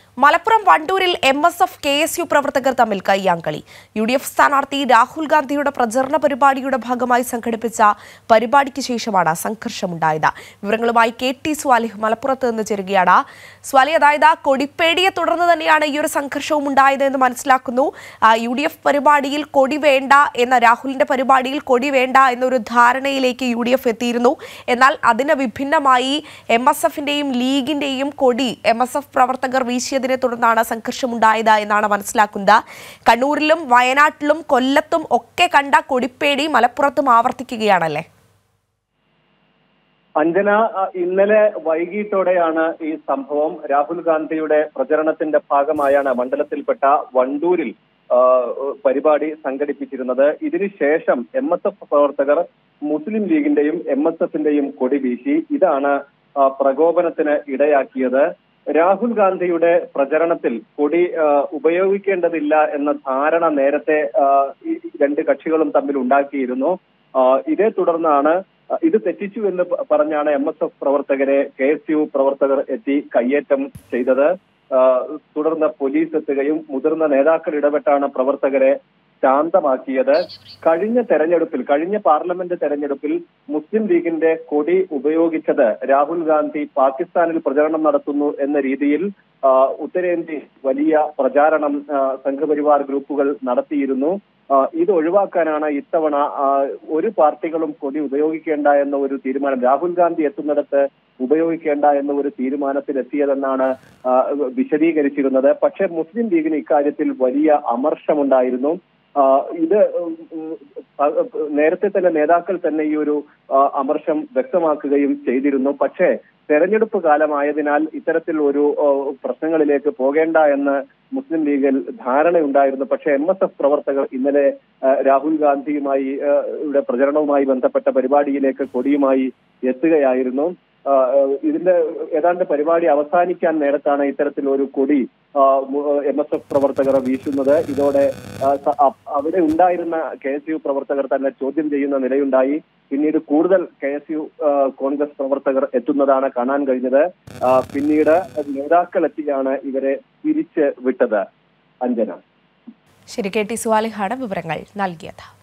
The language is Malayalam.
മലപ്പുറം വണ്ടൂരിൽ M S F K S U പ്രവർത്തകർ തമ്മിൽ കയ്യാങ്കളി യു ഡി എഫ് സ്ഥാനാർത്ഥി രാഹുൽ ഗാന്ധിയുടെ പ്രചരണ പരിപാടിയുടെ ഭാഗമായി സംഘടിപ്പിച്ച പരിപാടിക്ക് ശേഷമാണ് സംഘർഷമുണ്ടായത് വിവരങ്ങളുമായി കെ ടി സ്വാലിഹ് മലപ്പുറത്ത് നിന്ന് ചേരുകയാണ് സ്വാലി അതായത് കൊടിപ്പേടിയെ തുടർന്ന് തന്നെയാണ് ഈ ഒരു സംഘർഷവും ഉണ്ടായത് എന്ന് മനസ്സിലാക്കുന്നു ആ, യു ഡി എഫ് പരിപാടിയിൽ കൊടി വേണ്ട എന്ന രാഹുലിന്റെ പരിപാടിയിൽ കൊടി വേണ്ട എന്നൊരു ധാരണയിലേക്ക് യു ഡി എഫ് എത്തിയിരുന്നു എന്നാൽ അതിന് വിഭിന്നമായി എം എസ് എഫിന്റെയും ലീഗിന്റെയും കൊടി എം എസ് എഫ് പ്രവർത്തകർ വീശിയതിനെ തുടർന്നാണ് സംഘർഷമുണ്ടായത് എന്നാണ് മനസ്സിലാക്കുന്നത് കണ്ണൂരിലും വയനാട്ടിലും കൊല്ലത്തും ഒക്കെ കണ്ട കൊടിപ്പേടി മലപ്പുറത്തും ആവർത്തിക്കുകയാണല്ലേ അഞ്ജന അ, ഇന്നലെ വൈകിട്ടോടെയാണ് ഈ സംഭവം രാഹുൽ ഗാന്ധിയുടെ പ്രചരണത്തിന്റെ ഭാഗമായാണ് മണ്ഡലത്തിൽപ്പെട്ട വണ്ടൂരിൽ ആ, പരിപാടി സംഘടിപ്പിച്ചിരുന്നത് ഇതിനുശേഷം എം എസ് എഫ് പ്രവർത്തകർ മുസ്ലിം ലീഗിന്റെയും എം എസ് എഫിന്റെയും കൊടി വീശി ഇതാണ് ആ, പ്രകോപനത്തിന് ഇടയാക്കിയത് രാഹുൽ ഗാന്ധിയുടെ പ്രചരണത്തിൽ കൊടി ആ, ഉപയോഗിക്കേണ്ടതില്ല എന്ന ധാരണ നേരത്തെ ആ, ഈ രണ്ട് കക്ഷികളും തമ്മിൽ ഉണ്ടാക്കിയിരുന്നു ആ, ഇതേ തുടർന്നാണ് ആ, ഇത് തെറ്റിച്ചു എന്ന് പ- പറഞ്ഞാണ് എം എസ് എഫ് പ്രവർത്തകരെ കെ എസ് യു പ്രവർത്തകർ എത്തി കയ്യേറ്റം ചെയ്തത് ആ, തുടർന്ന് പോലീസ് എത്തുകയും മുതിർന്ന നേതാക്കൾ ഇടപെട്ടാണ് പ്രവർത്തകരെ ശാന്തമാക്കിയത് കഴിഞ്ഞ തെരഞ്ഞെടുപ്പിൽ കഴിഞ്ഞ പാർലമെന്റ് തെരഞ്ഞെടുപ്പിൽ മുസ്ലിം ലീഗിന്റെ കൊടി ഉപയോഗിച്ചത് രാഹുൽ ഗാന്ധി പാകിസ്ഥാനിൽ പ്രചരണം നടത്തുന്നു എന്ന രീതിയിൽ ആ, ഉത്തരേന്ത്യയിൽ വലിയ പ്രചാരണം ആ, സംഘപരിവാർ ഗ്രൂപ്പുകൾ നടത്തിയിരുന്നു ആ, ഇത് ഒഴിവാക്കാനാണ് ഇത്തവണ ആ, ഒരു പാർട്ടികളും കൊടി ഉപയോഗിക്കേണ്ട എന്ന ഒരു തീരുമാനം രാഹുൽ ഗാന്ധി എത്തുന്നിടത്ത് ഉപയോഗിക്കേണ്ട എന്ന ഒരു തീരുമാനത്തിലെത്തിയതെന്നാണ് ആ, വിശദീകരിച്ചിരുന്നത് പക്ഷേ മുസ്ലിം ലീഗിന് ഇക്കാര്യത്തിൽ വലിയ അമർഷമുണ്ടായിരുന്നു ആ, ഇത് ഉം, ഉം, ആ, നേരത്തെ തന്നെ നേതാക്കൾ തന്നെ ഈ ഒരു ആ, അമർഷം വ്യക്തമാക്കുകയും ചെയ്തിരുന്നു പക്ഷേ തെരഞ്ഞെടുപ്പ് കാലമായതിനാൽ ഇത്തരത്തിൽ ഒരു ആ, പ്രശ്നങ്ങളിലേക്ക് പോകേണ്ട എന്ന് മുസ്ലിം ലീഗിൽ ധാരണയുണ്ടായിരുന്നു പക്ഷേ എം എസ് എഫ് പ്രവർത്തകർ ഇന്നലെ ആ, രാഹുൽ ഗാന്ധിയുമായി ആ, യുടെ പ്രചരണവുമായി ബന്ധപ്പെട്ട പരിപാടിയിലേക്ക് കൊടിയുമായി എത്തുകയായിരുന്നു ആ, ആ, ഇതിന്റെ ഏതാണ്ട് പരിപാടി അവസാനിക്കാൻ നേരത്താണ് ഇത്തരത്തിൽ ഒരു കൊടി എം എസ് എഫ് പ്രവർത്തകർ വീശുന്നത് ഇതോടെ ആ, സ- അ- അവിടെ ഉണ്ടായിരുന്ന കെ എസ് യു പ്രവർത്തകർ തന്നെ ചോദ്യം ചെയ്യുന്ന നിലയുണ്ടായി പിന്നീട് കൂടുതൽ കെ എസ് യു കോൺഗ്രസ് പ്രവർത്തകർ എത്തുന്നതാണ് കാണാൻ കഴിഞ്ഞത് ആ, പിന്നീട് നേതാക്കൾ എത്തിയാണ് ഇവരെ പിരിച്ച് വിട്ടത് അഞ്ജന ശരി കെ ടി സ്വാലിഹാണ് വിവരങ്ങൾ നൽകിയത്